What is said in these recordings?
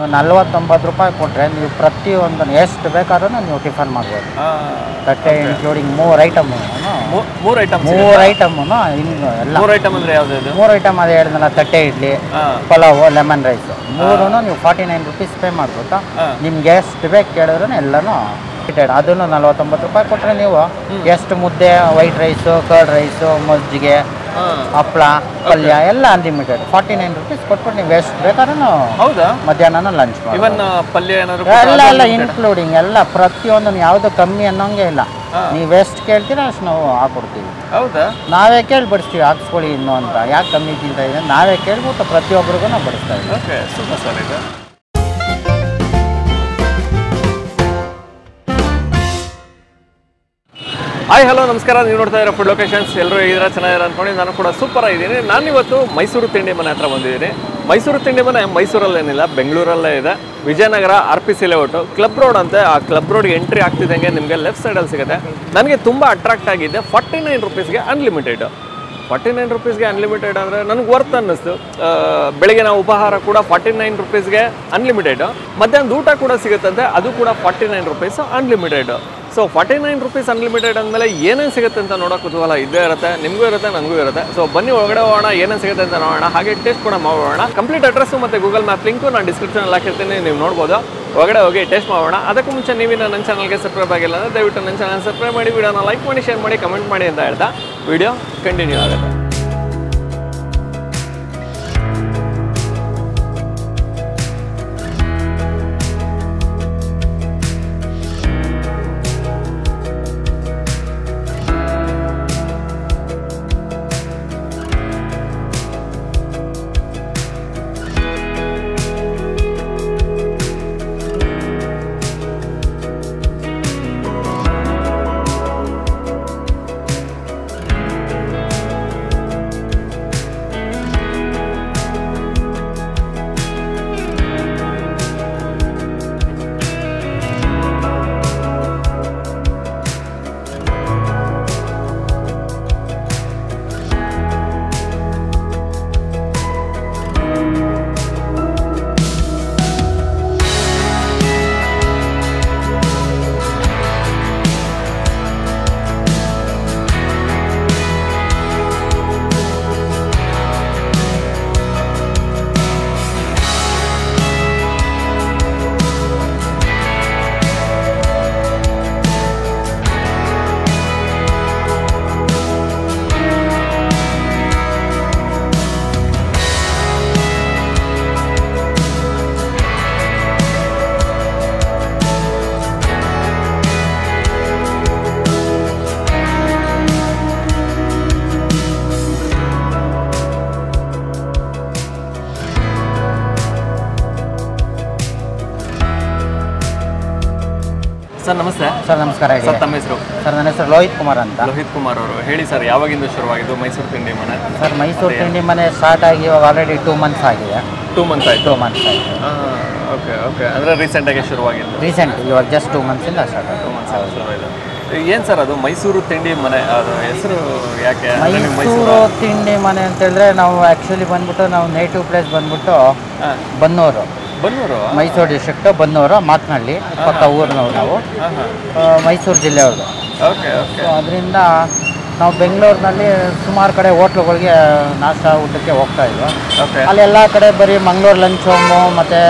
ನೀವು ನಲ್ವತ್ತೊಂಬತ್ತು ರೂಪಾಯಿ ಕೊಟ್ಟರೆ ನೀವು ಪ್ರತಿಯೊಂದನ್ನು ಎಷ್ಟು ಬೇಕಾದ್ರೂ ನೀವು ಟಿಫನ್ ಮಾಡ್ಬೋದು ತಟ್ಟೆ ಇನ್ಕ್ಲೂಡಿಂಗ್ ಮೂರು ಐಟಮು ಮೂರು ಐಟಮ್ ಮೂರು ಐಟಮು ಇನ್ನು ಎಲ್ಲ ಮೂರು ಐಟಮ್ ಅಂದ್ರೆ ಯಾವ್ದು ಇದು ಮೂರು ಐಟಮ್ ಅದೇ ಹೇಳಿದ್ನಲ್ಲ ತಟ್ಟೆ ಇಡ್ಲಿ ಹಾ. ಪಲಾವು ಲೆಮನ್ ರೈಸ್ ಮೂರೂ ನೀವು ಫಾರ್ಟಿ ನೈನ್ ರುಪೀಸ್ ಪೇ ಮಾಡ್ಬೋದಾ ಹಾ. ನಿಮ್ಗೆ ಎಷ್ಟು ಬೇಕು ಕೇಳಿದ್ರೆ ಎಲ್ಲನೂ ಟಿಕೆಟ್ ಅದನ್ನು ನಲ್ವತ್ತೊಂಬತ್ತು ರೂಪಾಯಿ ಕೊಟ್ಟರೆ ನೀವು ಎಷ್ಟು ಮುದ್ದೆ ವೈಟ್ ರೈಸು ಕರ್ಡ್ ರೈಸು ಮಜ್ಜಿಗೆ ಹಪ್ಪಳ ಪಲ್ಯ ಎಲ್ಲ ಅನ್ಲಿಮಿಟೆಡ್ ಫಾರ್ಟಿ ನೈನ್ ರುಪೀಸ್ ಕೊಟ್ಬಿಟ್ಟು ನೀವು ಎಷ್ಟು ಬೇಕಾದ್ರೂ ಹೌದಾ ಮಧ್ಯಾಹ್ನ ಲಂಚ್ ಮಾಡಿ ಇವನ್ ಪಲ್ಯ ಏನಾದ್ರು ಎಲ್ಲ ಎಲ್ಲ ಇನ್ಕ್ಲೂಡಿಂಗ್ ಎಲ್ಲ ಪ್ರತಿಯೊಂದು ಯಾವುದು ಕಮ್ಮಿ ಅನ್ನೋಂಗೆ ಇಲ್ಲ ನೀವು ಎಷ್ಟು ಕೇಳ್ತೀರಾ ಅಷ್ಟು ನಾವು ಹಾಕೊಡ್ತೀವಿ ಹೌದಾ ನಾವೇ ಕೇಳಿ ಬಡಿಸ್ತೀವಿ ಹಾಕ್ಸ್ಕೊಳ್ಳಿ ಇನ್ನು ಅಂತ ಯಾಕೆ ಕಮ್ಮಿ ತಿಂತಾ ಇದೆ ನಾವೇ ಕೇಳ್ಬಿಟ್ಟು ಪ್ರತಿಯೊಬ್ಬರಿಗೂ ನಾವು ಬಡಿಸ್ತಾ ಇದ್ದೀವಿ ಓಕೆ ಸೂಪರ್ ಸರ್ ಇದು ಹಾಯ್ ಹಲೋ ನಮಸ್ಕಾರ ನೀವು ನೋಡ್ತಾ ಇರೋ ಫುಡ್ ಲೊಕೇಶನ್ಸ್ ಎಲ್ಲರೂ ಇದ್ದೀರಾ ಚೆನ್ನಾಗಿರ ಅಂದ್ಕೊಂಡು ನಾನು ಕೂಡ ಸೂಪರ್ ಆಗಿದ್ದೀನಿ ನಾನು ಇವತ್ತು ಮೈಸೂರು ತಿಂಡಿ ಮನೆ ಹತ್ರ ಬಂದಿದ್ದೀನಿ ಮೈಸೂರು ತಿಂಡಿ ಮನೆ ಮೈಸೂರಲ್ಲೇನಿಲ್ಲ ಬೆಂಗಳೂರಲ್ಲೇ ಇದೆ Vijayanagar R P C layout club road ಅಂತೆ ಆ ಕ್ಲಬ್ ರೋಡ್ಗೆ ಎಂಟ್ರಿ ಆಗ್ತಿದ್ದಂಗೆ ನಿಮಗೆ ಲೆಫ್ಟ್ ಸೈಡಲ್ಲಿ ಸಿಗುತ್ತೆ ನನಗೆ ತುಂಬ ಅಟ್ರಾಕ್ಟ್ ಆಗಿದೆ ಫಾರ್ಟಿ ನೈನ್ ರುಪೀಸ್ಗೆ ಅನ್ಲಿಮಿಟೆಡ್ ಫಾರ್ಟಿ ನೈನ್ ರುಪೀಸ್ಗೆ ಅನ್ಲಿಮಿಟೆಡ್ ಅಂದರೆ ನನಗೆ ವರ್ತ್ ಅನ್ನಿಸ್ತು ಆ, ಬೆಳಗಿನ ಉಪಹಾರ ಕೂಡ ಫಾರ್ಟಿ ನೈನ್ ರುಪೀಸ್ಗೆ ಅನ್ಲಿಮಿಟೆಡ್ ಮಧ್ಯಾಹ್ನದ ಊಟ ಕೂಡ ಸಿಗುತ್ತಂತೆ ಅದು ಕೂಡ forty nine rupees unlimited so forty nine rupees unlimited ಅಂದಮೇಲೆ ಏನೇನು ಸಿಗುತ್ತೆ ಅಂತ ನೋಡೋ ಕುತೂಹಲ ಇದ್ದೇ ಇರುತ್ತೆ ನಿಮಗೂ ಇರುತ್ತೆ ನನಗೂ ಇರುತ್ತೆ ಸೊ ಬನ್ನಿ ಒಳಗಡೆ ಹೋಗೋಣ ಏನೇನು ಸಿಗುತ್ತೆ ಅಂತ ನೋಡೋಣ ಹಾಗೆ ಟೇಸ್ಟ್ ಕೂಡ ಮಾಡೋಣ ಕಂಪ್ಲೀಟ್ ಅಡ್ರೆಸ್ಸು ಮತ್ತು ಗೂಗಲ್ ಮ್ಯಾಪ್ ಲಿಂಕು ನಾನು ಡಿಸ್ಕ್ರಿಪ್ಷನಲ್ಲಿ ಹಾಕಿರ್ತೀನಿ ನೀವು ನೋಡ್ಬೋದು ಒಳಗಡೆ ಹೋಗಿ ಟೇಸ್ಟ್ ಮಾಡೋಣ ಅದಕ್ಕೂ ಮುಂಚೆ ನೀವಿನ ನನ್ನ ಚಾನಲ್ಗೆ ಸಬ್ಸ್ಕ್ರೈಬ್ ಆಗಿಲ್ಲ ಅಂದರೆ ದಯವಿಟ್ಟು ನನ್ನ ಚಾನಲ್ ಸಬ್ಸ್ಕ್ರೈಬ್ ಮಾಡಿ ವಿಡಿಯೋನ ಲೈಕ್ ಮಾಡಿ ಶೇರ್ ಮಾಡಿ ಕಮೆಂಟ್ ಮಾಡಿ ಅಂತ ಹೇಳ್ತಾ ವಿಡಿಯೋ ಕಂಟಿನ್ಯೂ ಆಗುತ್ತೆ ಸರ್ ನಮಸ್ತೆ ಸರ್ ನಮಸ್ಕಾರ ಹೇಳಿ ಸರ್ ತಮ್ಮ ಹೆಸರು ಸರ್ ನನ್ನ ಹೆಸರು ಲೋಹಿತ್ ಕುಮಾರ್ ಅಂತ ಲೋಹಿತ್ ಕುಮಾರ್ ಅವರು ಹೇಳಿ ಸರ್ ಯಾವಾಗಿಂದ ಶುರುವಾಗಿದ್ದು ಮೈಸೂರು ತಿಂಡಿ ಮನೆ ಸರ್ ಮೈಸೂರು ತಿಂಡಿ ಮನೆ ಸ್ಟಾರ್ಟ್ ಆಗಿ ಇವಾಗ ಆಲ್ರೆಡಿ ಟೂ ಮಂತ್ಸ್ ಆಗಿದೆ ಟೂ ಮಂತ್ ಆಯ್ತು ಟೂ ಮಂತ್ಸ್ ಆಗಿದೆ ಓಕೆ ಓಕೆ ಅಂದರೆ ರೀಸೆಂಟಾಗಿ ಶುರುವಾಗಿದ್ದು ರೀಸೆಂಟ್ ಇವಾಗ ಜಸ್ಟ್ ಟೂ ಮಂತ್ಸಿಂದ ಸ್ಟಾರ್ಟ್ ಟೂ ಆಗಿದೆ ಮಂತ್ಸ್ ಶುರುವಾಯಿತು ಏನು ಸರ್ ಅದು ಮೈಸೂರು ತಿಂಡಿ ಮನೆ ಅದು ಹೆಸರು ಯಾಕೆ ಅಂದ್ರೆ ನೀವು ಮೈಸೂರು ತಿಂಡಿ ಮನೆ ಅಂತ ಹೇಳಿದ್ರೆ ನಾವು ಆ್ಯಕ್ಚುಲಿ ಬಂದ್ಬಿಟ್ಟು ನಾವು ನೇಟಿವ್ ಪ್ಲೇಸ್ ಬಂದ್ಬಿಟ್ಟು ಹಾಂ ಬನ್ನೂರು ಬನ್ನೂರು ಮೈಸೂರು ಡಿಸ್ಟ್ರಿಕ್ಟ್ ಬನ್ನೂರು ಮಾತನಹಳ್ಳಿ ಪಕ್ಕ ಊರಿನವ್ರು ನಾವು ಹಾಂ ಹಾಂ ಆ, ಮೈಸೂರು ಜಿಲ್ಲೆಯವ್ರದ್ದು ಓಕೆ ಓಕೆ ಸೊ ಅದರಿಂದ ನಾವು ಬೆಂಗಳೂರಿನಲ್ಲಿ ಸುಮಾರು ಕಡೆ ಹೋಟ್ಲುಗಳಿಗೆ ನಾಷ್ಟ ಊಟಕ್ಕೆ ಹೋಗ್ತಾ ಇದ್ವು ಓಕೆ ಅಲ್ಲಿ ಎಲ್ಲ ಕಡೆ ಬರೀ ಮಂಗಳೂರು ಲಂಚ್ ಹೋಮು ಮತ್ತು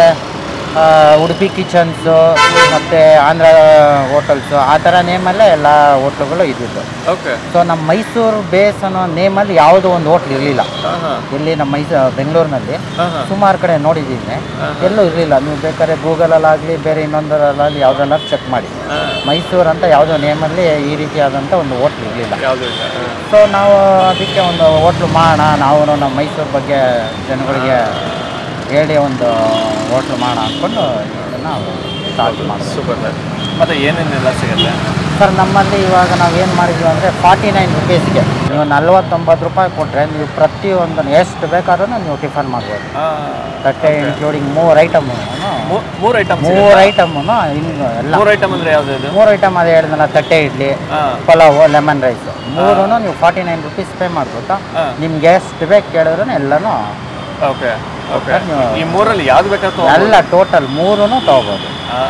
ಉಡುಪಿ ಕಿಚನ್ಸು ಮತ್ತು ಆಂಧ್ರ ಹೋಟೆಲ್ಸು ಆ ಥರ ನೇಮಲ್ಲೇ ಎಲ್ಲ ಹೋಟ್ಲುಗಳು ಇದ್ದಿದ್ದು ಓಕೆ ಸೊ ನಮ್ಮ ಮೈಸೂರು ಬೇಸ್ ಅನ್ನೋ ನೇಮಲ್ಲಿ ಯಾವುದೋ ಒಂದು ಹೋಟ್ಲ್ ಇರಲಿಲ್ಲ ಹಾಂ ಹಾಂ ಇಲ್ಲಿ ನಮ್ಮ ಮೈಸೂರು ಬೆಂಗಳೂರಿನಲ್ಲಿ ಹಾಂ ಹಾಂ ಸುಮಾರು ಕಡೆ ನೋಡಿದ್ದೀನಿ ಎಲ್ಲೂ ಇರಲಿಲ್ಲ ನೀವು ಬೇಕಾದ್ರೆ ಗೂಗಲಲ್ಲಾಗಲಿ ಬೇರೆ ಇನ್ನೊಂದರಲ್ಲಾಗಲಿ ಯಾವುದೆಲ್ಲ ಚೆಕ್ ಮಾಡಿ ಹಾಂ ಮೈಸೂರು ಅಂತ ಯಾವುದೋ ನೇಮಲ್ಲಿ ಈ ರೀತಿಯಾದಂಥ ಒಂದು ಹೋಟ್ಲ್ ಇರಲಿಲ್ಲ ಯಾವುದು ಇಲ್ಲ ಹಾಂ ಸೊ ನಾವು ಅದಕ್ಕೆ ಒಂದು ಹೋಟ್ಲು ಮಾಡೋಣ ನಾವು ನಮ್ಮ ಮೈಸೂರು ಬಗ್ಗೆ ಜನಗಳಿಗೆ ಹೇಳಿ ಒಂದು ಹೋಟ್ಲು ಮಾಡೋಣ ಅಂದ್ಕೊಂಡು ಇದನ್ನು ಸ್ಟಾರ್ಟ್ ಮಾಡಿದ್ವಿ ಸೂಪರ್ ಸರ್ ಮತ್ತು ಏನೇನೆಲ್ಲ ಸಿಗುತ್ತೆ ಸರ್ ನಮ್ಮಲ್ಲಿ ಇವಾಗ ನಾವು ಏನು ಮಾಡಿದ್ವಿ ಅಂದರೆ ಫಾರ್ಟಿ ನೈನ್ ರುಪೀಸ್ಗೆ ನೀವು ನಲ್ವತ್ತೊಂಬತ್ತು ರೂಪಾಯಿ ಕೊಟ್ಟರೆ ನೀವು ಪ್ರತಿಯೊಂದನ್ನು ಎಷ್ಟು ಬೇಕಾದ್ರೂ ನೀವು ಟಿಫನ್ ಮಾಡ್ಬೋದು ತಟ್ಟೆ ಇನ್ಕ್ಲೂಡಿಂಗ್ ಮೂರು ಐಟಮು ಮೂರು ಐಟಮ್ ಮೂರು ಐಟಮು ಇನ್ನು ಎಲ್ಲ ಮೂರು ಐಟಮ್ ಅಂದರೆ ಯಾವುದು ಇದು ಮೂರು ಐಟಮ್ ಅದೇ ಹೇಳಿದ್ನಲ್ಲ ತಟ್ಟೆ ಇಡ್ಲಿ ಹಾಂ ಪಲಾವು ಲೆಮನ್ ರೈಸ್ ಮೂರೂ ನೀವು ಫಾರ್ಟಿ ನೈನ್ ರುಪೀಸ್ ಪೇ ಮಾಡ್ಬೋದಾ ಹಾಂ ನಿಮ್ಗೆ ಎಷ್ಟು ಬೇಕು ಕೇಳಿದ್ರೆ ಎಲ್ಲನೂ ಓಕೆ ಓಕೆ ಈ ಮೂರಲ್ಲಿ ಯಾವ್ದು ಬೇಕಾದ್ರೆ ಎಲ್ಲ ಟೋಟಲ್ ಮೂರೂ ತಗೋಬೋದು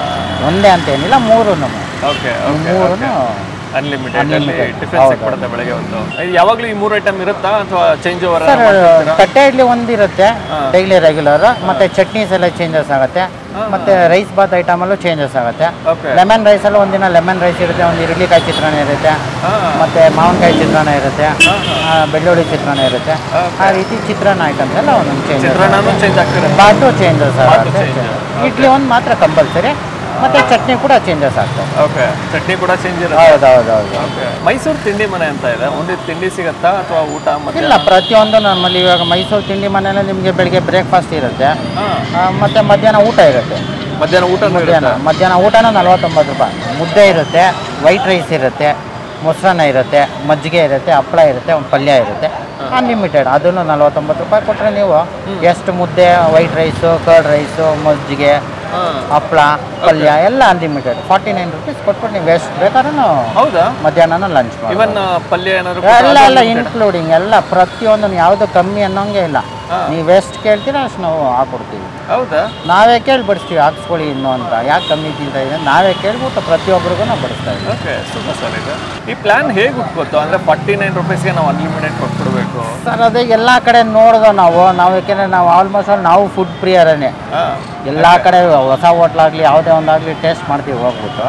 ಒಂದೇ ಅಂತ ಏನಿಲ್ಲ ಮೂರೂ ಓಕೆ ಮೂರೂ ಅನ್ಲಿಮಿಟೆಡ್ ಅಲ್ಲಿ Unlimited. ಟಿಫಿನ್ ಹೌದು. ಸಿಕ್ಬಿಡುತ್ತೆ ಬೆಳಗ್ಗೆ ಒಂದು ಇದು ಯಾವಾಗಲೂ ಈ ಮೂರು ಐಟಮ್ ಇರುತ್ತಾ ಅಥವಾ ಚೇಂಜ್ ಓವರ್ ಸರ್ ತಟ್ಟೆ ಇಡ್ಲಿ ಒಂದಿರುತ್ತೆ ಡೈಲಿ ರೆಗ್ಯುಲರ್ ಮತ್ತೆ ಚಟ್ನೀಸ್ ಎಲ್ಲ ಚೇಂಜಸ್ ಆಗುತ್ತೆ ಮತ್ತೆ ರೈಸ್ ಬಾತ್ ಐಟಮಲ್ಲೂ ಚೇಂಜಸ್ ಆಗುತ್ತೆ ಓಕೆ ಲೆಮನ್ ರೈಸಲ್ಲೂ ಒಂದಿನ ಲೆಮನ್ ರೈಸ್ ಇರುತ್ತೆ ಒಂದು ಇಡ್ಲಿಕಾಯಿ ಚಿತ್ರಾನ್ನ ಇರುತ್ತೆ ಮತ್ತೆ ಮಾವಿನಕಾಯಿ ಚಿತ್ರಾನ್ನ ಇರುತ್ತೆ ಆ, ಬೆಳ್ಳುಳ್ಳಿ ಚಿತ್ರಾನ್ನ ಇರುತ್ತೆ ಆ ರೀತಿ ಚಿತ್ರಾನ್ನ ಐಟಮ್ಸ್ ಎಲ್ಲ ಒಂದೊಂದು ಚೇಂಜ್ ಚಿತ್ರಾನ್ನೂ ಚೇಂಜ್ ಆಗ್ತಿರುತ್ತೆ ಬಾತು ಚೇಂಜಸ್ ಆಗುತ್ತೆ change. ಇಡ್ಲಿ ಒಂದು ಮಾತ್ರ ಕಂಪಲ್ಸರಿ ಮತ್ತೆ ಚಟ್ನಿ ಕೂಡ ಚೇಂಜಸ್ ಆಗ್ತದೆ ಓಕೆ ಚಟ್ನಿ ಕೂಡ ಚೇಂಜ್ ಇರುತ್ತೆ ಹೌದು ಹೌದು ಹೌದು ಓಕೆ ಮೈಸೂರು ತಿಂಡಿ ಮನೆ ಅಂತ ಇದೆ ಒಂದು ತಿಂಡಿ ಸಿಗುತ್ತಾ ಅಥವಾ ಊಟ ಮತ್ತೆ ಇಲ್ಲ ಪ್ರತಿಯೊಂದು ನಮ್ಮಲ್ಲಿ ಇವಾಗ ಮೈಸೂರು ತಿಂಡಿ ಮನೆಯಲ್ಲಿ ನಿಮಗೆ ಬೆಳಿಗ್ಗೆ ಬ್ರೇಕ್ಫಾಸ್ಟ್ ಇರುತ್ತೆ ಹಾಂ ಆ, ಮತ್ತೆ ಮಧ್ಯಾಹ್ನ ಊಟ ಇರುತ್ತೆ ಮಧ್ಯಾಹ್ನ ಊಟ ಮಧ್ಯಾಹ್ನ ಮಧ್ಯಾಹ್ನ ಊಟನೂ ನಲ್ವತ್ತೊಂಬತ್ತು ರೂಪಾಯಿ ಮುದ್ದೆ ಇರುತ್ತೆ ವೈಟ್ ರೈಸ್ ಇರುತ್ತೆ ಮೊಸರನ್ನ ಇರುತ್ತೆ ಮಜ್ಜಿಗೆ ಇರುತ್ತೆ ಹಪ್ಪಳ ಇರುತ್ತೆ ಒಂದು ಪಲ್ಯ ಇರುತ್ತೆ ಅನ್ಲಿಮಿಟೆಡ್ ಅದನ್ನು ನಲ್ವತ್ತೊಂಬತ್ತು ರೂಪಾಯಿ ಕೊಟ್ಟರೆ ನೀವು ಎಷ್ಟು ಮುದ್ದೆ ವೈಟ್ ರೈಸು ಕರ್ಡ್ ರೈಸು ಮಜ್ಜಿಗೆ ಹಾಂ ಹಪ್ಪಳ ಪಲ್ಯ ಎಲ್ಲ ಅನ್ಲಿಮಿಟೆಡ್ ಫಾರ್ಟಿ ನೈನ್ ರುಪೀಸ್ ಕೊಟ್ಬಿಟ್ಟು ನೀವು ಎಷ್ಟು ಬೇಕಾದ್ರೂ ಹೌದಾ ಮಧ್ಯಾಹ್ನ ಲಂಚ್ ಮಾಡಿ ಇವನ್ ಪಲ್ಯ ಏನಾದ್ರು ಎಲ್ಲ ಎಲ್ಲ ಇನ್ಕ್ಲೂಡಿಂಗ್ ಎಲ್ಲ ಪ್ರತಿಯೊಂದು ಯಾವುದು ಕಮ್ಮಿ ಅನ್ನೋಂಗೆ ಇಲ್ಲ ನೀವು ಎಷ್ಟು ಕೇಳ್ತೀರಾ ಅಷ್ಟು ನಾವು ಹಾಕೊಡ್ತೀವಿ ಹೌದಾ ನಾವೇ ಕೇಳಿ ಬಡಿಸ್ತೀವಿ ಹಾಕ್ಸ್ಕೊಳ್ಳಿ ಇನ್ನು ಅಂತ ಯಾಕೆ ಕಮ್ಮಿ ತಿಂತ ಇದೆ ನಾವೇ ಕೇಳ್ಬಿಟ್ಟು ಪ್ರತಿಯೊಬ್ಬರಿಗೂ ನಾವು ಬಡಿಸ್ತಾ ಇದ್ದೀವಿ ಓಕೆ ಸೂಪರ್ ಸರ್ ಇದು ಈ ಪ್ಲಾನ್ ಹೇಗೆ ಹುಟ್ಕೋತು ಅಂದ್ರೆ ಫಾರ್ಟಿ ನೈನ್ ರುಪೀಸ್ಗೆ ನಾವು ಅನ್ಲಿಮಿಟೆಡ್ ಕೊಟ್ಬಿಡ್ಬೇಕು ಸರ್ ಅದೇ ಎಲ್ಲ ಕಡೆ ನೋಡ್ದೋ ನಾವು ನಾವು ಯಾಕೆಂದರೆ ನಾವು ಆಲ್ಮೋಸ್ಟ್ ಆಲ್ ನಾವು ಫುಡ್ ಪ್ರಿಯರೇ ಹಾಂ ಎಲ್ಲ ಕಡೆ ಹೊಸ ಹೋಟ್ಲಾಗಲಿ ಯಾವುದೇ ಒಂದಾಗಲಿ ಟೇಸ್ಟ್ ಮಾಡ್ತೀವಿ ಹೋಗ್ಬಿಟ್ಟು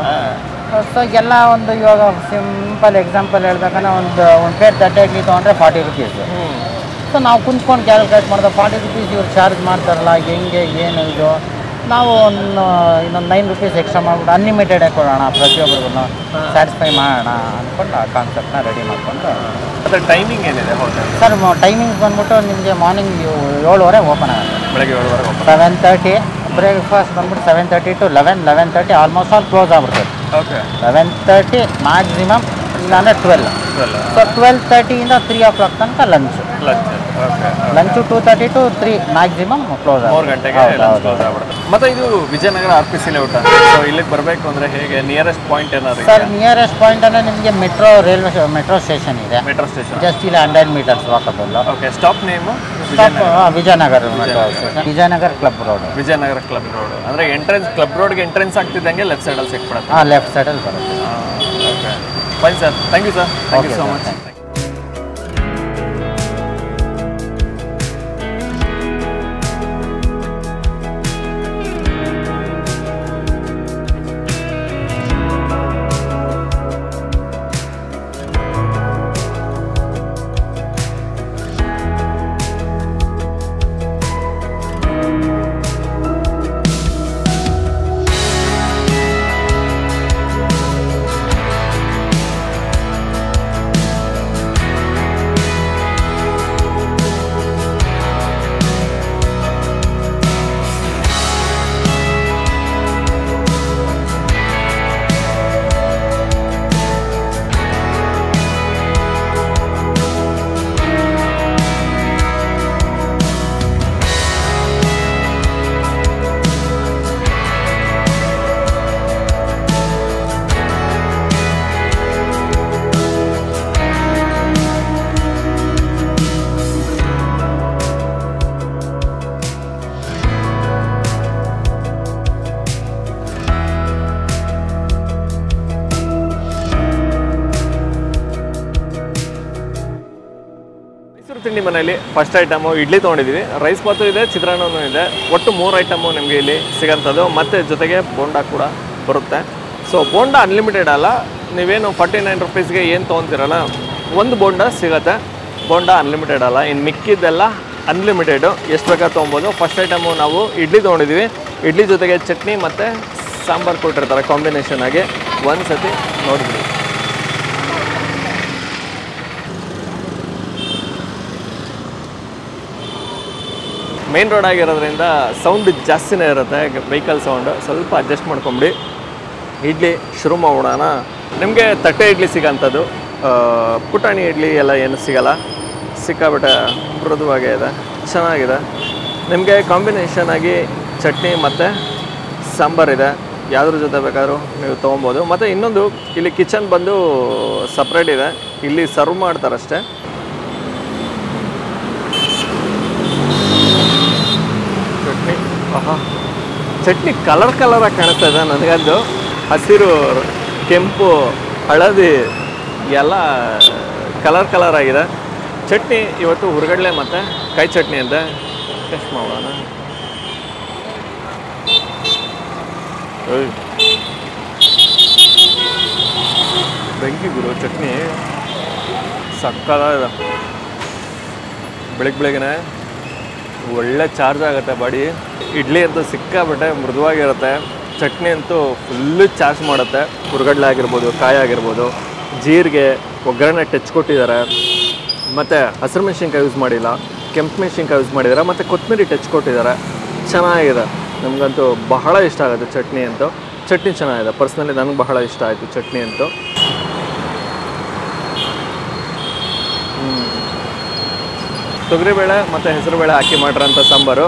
ಸೊ ಎಲ್ಲ ಒಂದು ಇವಾಗ ಸಿಂಪಲ್ ಎಕ್ಸಾಂಪಲ್ ಹೇಳ್ಬೇಕಂದ್ರೆ ಒಂದು ಒಂದು ಪ್ಲೇಟ್ ತಟ್ಟೆ ಇಡ್ಲಿ ತೊಗೊಂಡ್ರೆ ಫಾರ್ಟಿ ರುಪೀಸ್ ಹ್ಞೂ ಸೊ ನಾವು ಕುಂತ್ಕೊಂಡು ಕ್ಯಾಲ್ಕುಲೇಟ್ ಮಾಡಿದ್ರೆ ಫಾರ್ಟಿ ರುಪೀಸ್ ಇವ್ರು ಚಾರ್ಜ್ ಮಾಡ್ತಾರಲ್ಲ ಹೆಂಗೆ ಏನು ಇದು ನಾವು ಒಂದು ಇನ್ನೊಂದು ನೈನ್ ರುಪೀಸ್ ಎಕ್ಸ್ಟ್ರಾ ಮಾಡ್ಬಿಟ್ಟು ಅನ್ಲಿಮಿಟೆಡೇ ಕೊಡೋಣ ಪ್ರತಿಯೊಬ್ಬರಿಗೂ ಸ್ಯಾಟಿಸ್ಫೈ ಮಾಡೋಣ ಅಂದ್ಕೊಂಡು ಆ ಕಾನ್ಸೆಪ್ಟ್ನ ರೆಡಿ ಮಾಡಿಕೊಂಡು ಮತ್ತೆ ಟೈಮಿಂಗ್ ಏನಿದೆ ಹೋಟೆಲ್ ಸರ್ ಟೈಮಿಂಗ್ಸ್ ಬಂದ್ಬಿಟ್ಟು ನಿಮಗೆ ಮಾರ್ನಿಂಗ್ ಏಳುವರೆ ಓಪನ್ ಆಗುತ್ತೆ ಬೆಳಗ್ಗೆ ಏಳುವರೆಗೆ ಓಪನ್ ಸೆವೆನ್ ತರ್ಟಿ ಬ್ರೇಕ್ಫಾಸ್ಟ್ ಬಂದ್ಬಿಟ್ಟು seven thirty to eleven eleven thirty almost all close ಆಗ್ಬಿಡ್ತದೆ ಓಕೆ ಲೆವೆನ್ ತರ್ಟಿ ಮ್ಯಾಕ್ಸಿಮಮ್ ಇಲ್ಲಾಂದರೆ ಟ್ವೆಲ್ ಸೊ ಟ್ವೆಲ್ ತರ್ಟಿಯಿಂದ ತ್ರೀ ಓ ಕ್ಲಾಕ್ ತನಕ lunch lunch okay lunch two thirty to three maximum close ಮೂರು ಗಂಟೆಗೆ lunch close ಆಗ್ಬಿಡುತ್ತೆ ಮತ್ತೆ ಇದು Vijayanagar R P C layout so ಇಲ್ಲಿಗೆ ಬರಬೇಕು ಅಂದ್ರೆ ಹೇಗೆ ನಿಯರೆಸ್ಟ್ ಪಾಯಿಂಟ್ ಏನಾದ್ರು ಸರ್ ನಿಯರೆಸ್ಟ್ ಪಾಯಿಂಟ್ ಅಂದರೆ ನಿಮಗೆ ಮೆಟ್ರೋ ರೈಲ್ವೆ ಮೆಟ್ರೋ ಸ್ಟೇಷನ್ ಇದೆ ಮೆಟ್ರೋ ಸ್ಟೇಷನ್ ಜಸ್ಟ್ ಇಲ್ಲಿ hundred metres walkable okay stop name stop Vijayanagar metro station Vijayanagar club road Vijayanagar club road ಅಂದ್ರೆ ಎಂಟ್ರೆನ್ಸ್ ಕ್ಲಬ್ ರೋಡ್ಗೆ ಎಂಟ್ರೆನ್ಸ್ ಆಗ್ತಿದ್ದಂಗೆ ಲೆಫ್ಟ್ ಸೈಡಲ್ಲಿ ಸಿಕ್ಬಿಡುತ್ತೆ ಹಾಂ ಲೆಫ್ಟ್ ಸೈಡಲ್ಲಿ ಬರುತ್ತೆ okay fine sir thank you sir thank you Okay, so sir. Much Thank Mysuru ತಿಂಡಿ ಮನೆಯಲ್ಲಿ ಫಸ್ಟ್ ಐಟಮು ಇಡ್ಲಿ ತೊಗೊಂಡಿದ್ದೀವಿ ರೈಸ್ ಬಾತು ಇದೆ ಚಿತ್ರಾನ್ನನೂ ಇದೆ ಒಟ್ಟು ಮೂರು ಐಟಮು ನಿಮಗೆ ಇಲ್ಲಿ ಸಿಗೋಂಥದ್ದು ಮತ್ತು ಜೊತೆಗೆ ಬೋಂಡ ಕೂಡ ಬರುತ್ತೆ ಸೊ ಬೋಂಡ ಅನ್ಲಿಮಿಟೆಡ್ ಅಲ್ಲ ನೀವೇನು ಫಾರ್ಟಿ ನೈನ್ ರುಪೀಸ್ಗೆ ಏನು ತೊಗೊತೀರಲ್ಲ ಒಂದು ಬೋಂಡ ಸಿಗುತ್ತೆ ಬೋಂಡ ಅನ್ಲಿಮಿಟೆಡ್ ಅಲ್ಲ ಇನ್ನು ಮಿಕ್ಕಿದ್ದೆಲ್ಲ ಅನ್ಲಿಮಿಟೆಡು ಎಷ್ಟು ಬೇಕಾದ್ರೂ ತೊಗೊಬೋದು ಫಸ್ಟ್ ಐಟಮು ನಾವು ಇಡ್ಲಿ ತೊಗೊಂಡಿದ್ದೀವಿ ಇಡ್ಲಿ ಜೊತೆಗೆ ಚಟ್ನಿ ಮತ್ತು ಸಾಂಬಾರು ಕೊಟ್ಟಿರ್ತಾರೆ ಕಾಂಬಿನೇಷನ್ ಆಗಿ ಒಂದು ಸತಿ ನೋಡಿದ್ವಿ ಮೇನ್ ರೋಡ್ ಆಗಿರೋದ್ರಿಂದ ಸೌಂಡ್ ಜಾಸ್ತಿನೇ ಇರುತ್ತೆ ವೆಹಿಕಲ್ ಸೌಂಡ್ ಸ್ವಲ್ಪ ಅಡ್ಜಸ್ಟ್ ಮಾಡ್ಕೊಂಬಿಡಿ ಇಡ್ಲಿ ಶುರು ಮಾಡೋಣ ನಿಮಗೆ ತಟ್ಟೆ ಇಡ್ಲಿ ಸಿಗೋಂಥದ್ದು ಆ, ಪುಟಾಣಿ ಇಡ್ಲಿ ಎಲ್ಲ ಏನು ಸಿಗಲ್ಲ ಸಿಕ್ಕಾಬಿಟ್ಟೆ ಮೃದುವಾಗೇ ಇದೆ ಚೆನ್ನಾಗಿದೆ ನಿಮಗೆ ಕಾಂಬಿನೇಷನ್ ಆಗಿ ಚಟ್ನಿ ಮತ್ತು ಸಾಂಬಾರಿದೆ ಯಾವುದ್ರ ಜೊತೆ ಬೇಕಾದರೂ ನೀವು ತೊಗೊಬೋದು ಮತ್ತು ಇನ್ನೊಂದು ಇಲ್ಲಿ ಕಿಚನ್ ಬಂದು ಸಪ್ರೇಟ್ ಇದೆ ಇಲ್ಲಿ ಸರ್ವ್ ಮಾಡ್ತಾರಷ್ಟೇ ಆಹಾ ಚಟ್ನಿ ಕಲರ್ ಕಲರಾಗಿ ಕಾಣಿಸ್ತಾ ಇದೆ ನನಗಂದು ಹಸಿರು ಕೆಂಪು ಹಳದಿ ಎಲ್ಲ ಕಲರ್ ಕಲರ್ ಆಗಿದೆ ಚಟ್ನಿ ಇವತ್ತು ಹುರ್ಗಡ್ಲೆ ಮತ್ತು ಕಾಯಿ ಚಟ್ನಿ ಅಂತ ಟೆಸ್ಟ್ ಮಾಡೋಣ ಓಯ್. ಬೆಂಕಿ ಗುರು ಚಟ್ನಿ ಸಕ್ಕದಾಗಿದೆ ಬೆಳಗ್ಗೆ ಬೆಳಗ್ಗೆನೆ ಒಳ್ಳೆ ಚಾರ್ಜ್ ಆಗುತ್ತೆ ಬಾಡಿ ಇಡ್ಲಿ ಅಂತೂ ಸಿಕ್ಕಾಬಿಟ್ಟೆ ಮೃದುವಾಗಿರುತ್ತೆ ಚಟ್ನಿ ಅಂತೂ ಫುಲ್ಲು ಚಾರ್ಜ್ ಮಾಡುತ್ತೆ ಹುರ್ಗಡ್ಲೆ ಆಗಿರ್ಬೋದು ಕಾಯಿ ಆಗಿರ್ಬೋದು ಜೀರಿಗೆ ಒಗ್ಗರಣೆ ಟಚ್ ಕೊಟ್ಟಿದ್ದಾರೆ ಮತ್ತು ಹಸಿರು ಮೆಣಸಿನ್ಕಾಯಿ ಯೂಸ್ ಮಾಡಿಲ್ಲ ಕೆಂಪು ಮೆಣಸಿನ್ಕಾಯಿ ಯೂಸ್ ಮಾಡಿದ್ದಾರೆ ಮತ್ತು ಕೊತ್ತಂಬರಿ ಟಚ್ ಕೊಟ್ಟಿದ್ದಾರೆ ಚೆನ್ನಾಗಿದೆ ನಮಗಂತೂ ಬಹಳ ಇಷ್ಟ ಆಗುತ್ತೆ ಚಟ್ನಿ ಅಂತೂ ಚಟ್ನಿ ಚೆನ್ನಾಗಿದೆ ಪರ್ಸ್ನಲಿ ನನಗೆ ಬಹಳ ಇಷ್ಟ ಆಯಿತು ಚಟ್ನಿ ಅಂತೂ ತೊಗರಿಬೇಳೆ ಮತ್ತು ಹೆಸರುಬೇಳೆ ಹಾಕಿ ಮಾಡಿರೋಂಥ ಸಾಂಬಾರು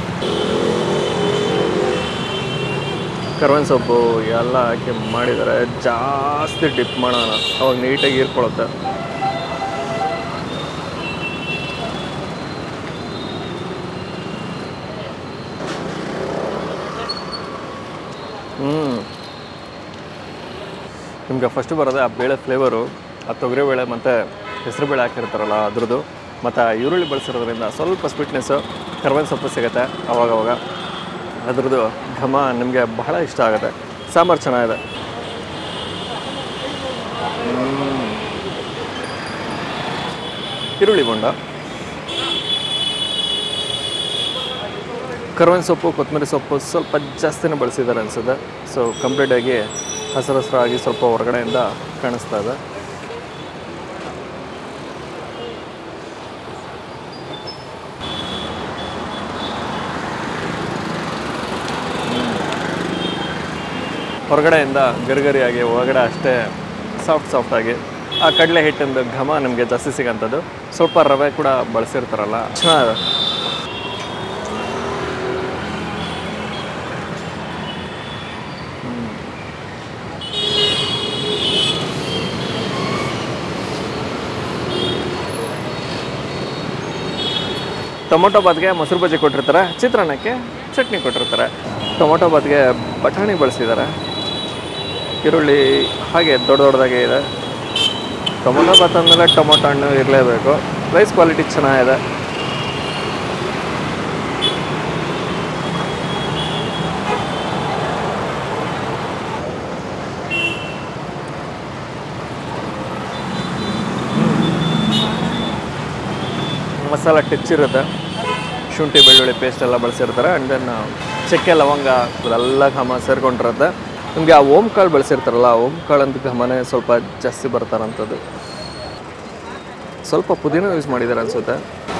ಕರ್ಬೇವಿನ ಸೊಪ್ಪು ಎಲ್ಲ ಹಾಕಿ ಮಾಡಿದ್ದಾರೆ ಜಾಸ್ತಿ ಡಿಪ್ ಮಾಡೋಣ ಅವಾಗ ನೀಟಾಗಿ ಹೀರ್ಕೊಳ್ಳುತ್ತೆ ಹ್ಞೂ ನಿಮಗೆ ಫಸ್ಟ್ ಬರೋದೇ ಆ ಬೇಳೆ ಫ್ಲೇವರು ಆ ತೊಗರಿಬೇಳೆ ಮತ್ತು ಹೆಸರುಬೇಳೆ ಹಾಕಿರ್ತಾರಲ್ಲ ಅದ್ರದ್ದು ಮತ್ತು ಈರುಳ್ಳಿ ಬಳಸಿರೋದ್ರಿಂದ ಸ್ವಲ್ಪ ಸ್ವೀಟ್ನೆಸ್ಸು ಕರ್ಬೇವಿನ ಸೊಪ್ಪು ಸಿಗುತ್ತೆ ಅವಾಗವಾಗ ಅದ್ರದ್ದು ಘಮ ನಿಮಗೆ ಬಹಳ ಇಷ್ಟ ಆಗುತ್ತೆ ಸಾಂಬಾರು ಚೆನ್ನಾಗಿದೆ ಹ್ಮ್. ಈರುಳ್ಳಿ ಬೊಂಡ ಕರ್ಬೇವಿನ ಸೊಪ್ಪು ಕೊತ್ತಂಬರಿ ಸೊಪ್ಪು ಸ್ವಲ್ಪ ಜಾಸ್ತಿನೇ ಬಳಸಿದ್ದಾರೆ ಅನಿಸುತ್ತೆ ಸೊ ಕಂಪ್ಲೀಟಾಗಿ ಹಸಿರು ಹಸಿರಾಗಿ ಸ್ವಲ್ಪ ಹೊರಗಡೆಯಿಂದ ಕಾಣಿಸ್ತಾ ಇದೆ ಹೊರಗಡೆಯಿಂದ ಗರಿಗರಿಯಾಗಿ ಒಳಗಡೆ ಅಷ್ಟೇ ಸಾಫ್ಟ್ ಸಾಫ್ಟಾಗಿ ಆ ಕಡಲೆ ಹಿಟ್ಟಿಂದು ಘಮ ನಿಮಗೆ ಜಾಸ್ತಿ ಸಿಗೋಂಥದ್ದು ಸ್ವಲ್ಪ ರವೆ ಕೂಡ ಬಳಸಿರ್ತಾರಲ್ಲ ಚೆನ್ನಾಗಿದೆ ಟೊಮೊಟೊ ಬಾತ್ಗೆ ಮೊಸರು ಬಜ್ಜಿ ಕೊಟ್ಟಿರ್ತಾರೆ ಚಿತ್ರಾನ್ನಕ್ಕೆ ಚಟ್ನಿ ಕೊಟ್ಟಿರ್ತಾರೆ ಟೊಮೊಟೊ ಬಾತ್ಗೆ ಬಟಾಣಿ ಬಳಸಿದ್ದಾರೆ ಈರುಳ್ಳಿ ಹಾಗೆ ದೊಡ್ಡ ದೊಡ್ಡದಾಗೆ ಇದೆ ಟೊಮೊಟೊ ಬಾತ್ ಅಂದಮೇಲೆ ಟೊಮೊಟೊ ಹಣ್ಣು ಇರಲೇಬೇಕು ರೈಸ್ ಕ್ವಾಲಿಟಿ ಚೆನ್ನಾಗಿದೆ ಮಸಾಲ ಟಚ್ ಇರುತ್ತೆ ಶುಂಠಿ ಬೆಳ್ಳುಳ್ಳಿ ಪೇಸ್ಟ್ ಎಲ್ಲ ಬಳಸಿರ್ತಾರೆ ಆ್ಯಂಡ್ ದೆನ್ ಚಕ್ಕೆ ಲವಂಗ ಅದೆಲ್ಲ ಘಮ ಸೇರ್ಕೊಂಡಿರುತ್ತೆ ನಿಮಗೆ ಆ ಓಮ್ ಕಾಳು ಬಳಸಿರ್ತಾರಲ್ಲ ಆ ಓಮ್ ಕಾಳಂತ ಘಮನೇ ಸ್ವಲ್ಪ ಜಾಸ್ತಿ ಬರ್ತಾರಂಥದ್ದು ಸ್ವಲ್ಪ ಪುದೀನ ಯೂಸ್ ಮಾಡಿದ್ದಾರೆ ಅನಿಸುತ್ತೆ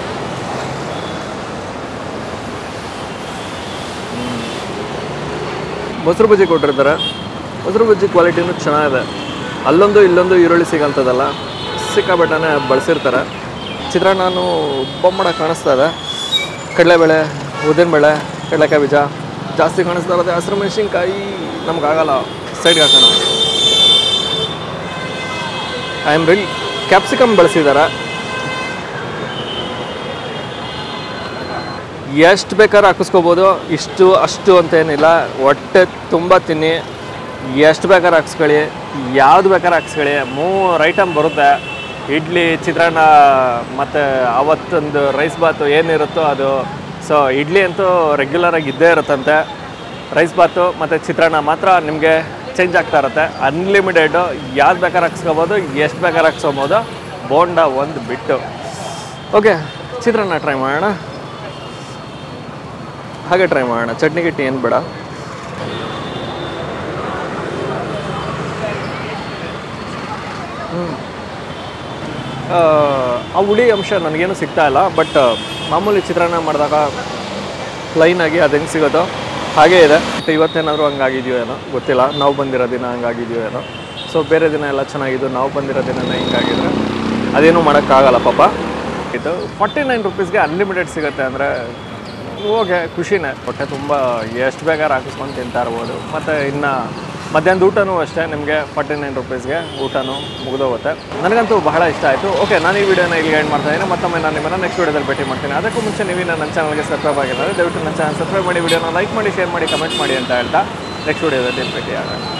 ಮೊಸರು ಬಜ್ಜಿ ಕೊಟ್ಟಿರ್ತಾರೆ ಮೊಸರು ಬಜ್ಜಿ ಕ್ವಾಲಿಟಿನೂ ಚೆನ್ನಾಗಿದೆ ಅಲ್ಲೊಂದು ಇಲ್ಲೊಂದು ಈರುಳ್ಳಿ ಸಿಗೋಂಥದ್ದಲ್ಲ ಸಿಕ್ಕಾಬಟ್ಟನೆ ಬಳಸಿರ್ತಾರೆ ಚಿತ್ರಾನ್ನೂ ಬೊಮ್ಮಡ ಕಾಣಿಸ್ತಾ ಇದೆ ಕಡಲೆಬೇಳೆ ಉದ್ದಿನಬೇಳೆ ಕಡಲೆಕಾಯಿ ಬೀಜ ಜಾಸ್ತಿ ಕಾಣಿಸ್ತಾ ಇರೋದು ಹಸಿರು ಮೆಣಸಿನ್ಕಾಯಿ ನಮ್ಗಾಗಲ್ಲ ಸೈಡ್ಗೆ ಹಾಕೋಣ ಐ ಆಮ್ ರಿಲ್ ಕ್ಯಾಪ್ಸಿಕಮ್ ಬಳಸಿದ್ದಾರೆ ಎಷ್ಟು ಬೇಕಾದ್ರೆ ಹಾಕಿಸ್ಕೋಬೋದು ಇಷ್ಟು ಅಷ್ಟು ಅಂತೇನಿಲ್ಲ ಹೊಟ್ಟೆ ತುಂಬ ತಿನ್ನಿ ಎಷ್ಟು ಬೇಕಾದ್ರೆ ಹಾಕ್ಸ್ಕೊಳ್ಳಿ ಯಾವ್ದು ಬೇಕಾದ್ರೆ ಹಾಕ್ಸ್ಕೊಳ್ಳಿ ಮೂರು ಐಟಮ್ ಬರುತ್ತೆ ಇಡ್ಲಿ ಚಿತ್ರಾನ್ನ ಮತ್ತು ಅವತ್ತೊಂದು ರೈಸ್ ಬಾತು ಏನಿರುತ್ತೋ ಅದು ಸೊ ಇಡ್ಲಿ ಅಂತೂ ರೆಗ್ಯುಲರಾಗಿ ಇದ್ದೇ ಇರುತ್ತಂತೆ ರೈಸ್ ಬಾತು ಮತ್ತು ಚಿತ್ರಾನ್ನ ಮಾತ್ರ ನಿಮಗೆ ಚೇಂಜ್ ಆಗ್ತಾ ಇರುತ್ತೆ ಅನ್ಲಿಮಿಟೆಡು ಯಾವ್ದು ಬೇಕಾದ್ರೆ ಹಾಕ್ಸ್ಕೊಬೋದು ಎಷ್ಟು ಬೇಕಾದ್ರೆ ಹಾಕ್ಸ್ಕೊಬೋದು ಬೋಂಡ ಒಂದು ಬಿಟ್ಟು ಓಕೆ ಚಿತ್ರಾನ್ನ ಟ್ರೈ ಮಾಡೋಣ ಹಾಗೆ ಟ್ರೈ ಮಾಡೋಣ ಚಟ್ನಿ ಗಿಟ್ಟಿ ಏನು ಬೇಡ ಹ್ಮ್. ಆ, ಆ ಹುಳಿ ಅಂಶ ನನಗೇನು ಸಿಗ್ತಾ ಇಲ್ಲ ಬಟ್ ಮಾಮೂಲಿ ಚಿತ್ರಾನ್ನ ಮಾಡಿದಾಗ ಪ್ಲೈನಾಗಿ ಅದು ಹೆಂಗೆ ಸಿಗೋದು ಹಾಗೇ ಇದೆ ಬಟ್ ಇವತ್ತೇನಾದರೂ ಹಂಗಾಗಿದೆಯೋ ಏನೋ ಗೊತ್ತಿಲ್ಲ ನಾವು ಬಂದಿರೋ ದಿನ ಹಂಗಾಗಿದೆಯೋ ಏನೋ ಸೊ ಬೇರೆ ದಿನ ಎಲ್ಲ ಚೆನ್ನಾಗಿದ್ದು ನಾವು ಬಂದಿರೋ ದಿನನೇ ಹಿಂಗಾಗಿದ್ರೆ ಅದೇನೂ ಮಾಡೋಕ್ಕಾಗಲ್ಲ ಪಾಪ ಇದು ಫಾರ್ಟಿ ನೈನ್ ರುಪೀಸ್ಗೆ ಅನ್ಲಿಮಿಟೆಡ್ ಸಿಗುತ್ತೆ ಅಂದರೆ ಓಕೆ ಖುಷಿನೇ ಹೊಟ್ಟೆ ತುಂಬ ಎಷ್ಟು ಬೇಕಾದ್ರೆ ಹಾಕಿಸ್ಕೊಂಡು ತಿಂತಾ ಇರ್ಬೋದು ಮತ್ತು ಇನ್ನು ಮಧ್ಯಾಹ್ನದ ಊಟನೂ ಅಷ್ಟೇ ನಿಮಗೆ ಫಾರ್ಟಿ ನೈನ್ ರುಪೀಸ್ಗೆ ಊಟನೂ ಮುಗಿದೋಗುತ್ತೆ ನನಗಂತೂ ಬಹಳ ಇಷ್ಟ ಆಯಿತು ಓಕೆ ನಾನು ಈ ವಿಡಿಯೋನ ಇಲ್ಲಿ ಎಂಡ್ ಮಾಡ್ತಾ ಇದ್ದೀನಿ ಮತ್ತೊಮ್ಮೆ ನಾನು ನಿಮ್ಮನ್ನು ನೆಕ್ಸ್ಟ್ ವಿಡಿಯೋದಲ್ಲಿ ಭೇಟಿ ಮಾಡ್ತೀನಿ ಅದಕ್ಕೂ ಮುಂಚೆ ನೀವು ನನ್ನ ಚಾನಲ್ಗೆ ಸಬ್ಸ್ಕ್ರೈಬ್ ಆಗಿಲ್ಲ ದಯವಿಟ್ಟು ನನ್ನ ಚಾನಲ್ ಸಬ್ಸ್ಕ್ರೈಬ್ ಮಾಡಿ ವಿಡಿಯೋನ ಲೈಕ್ ಮಾಡಿ ಶೇರ್ ಮಾಡಿ ಕಮೆಂಟ್ ಮಾಡಿ ಅಂತ ಹೇಳ್ತಾ ನೆಕ್ಸ್ಟ್ ವಿಡಿಯೋದಲ್ಲಿ ಭೇಟಿ ಆಗೋಣ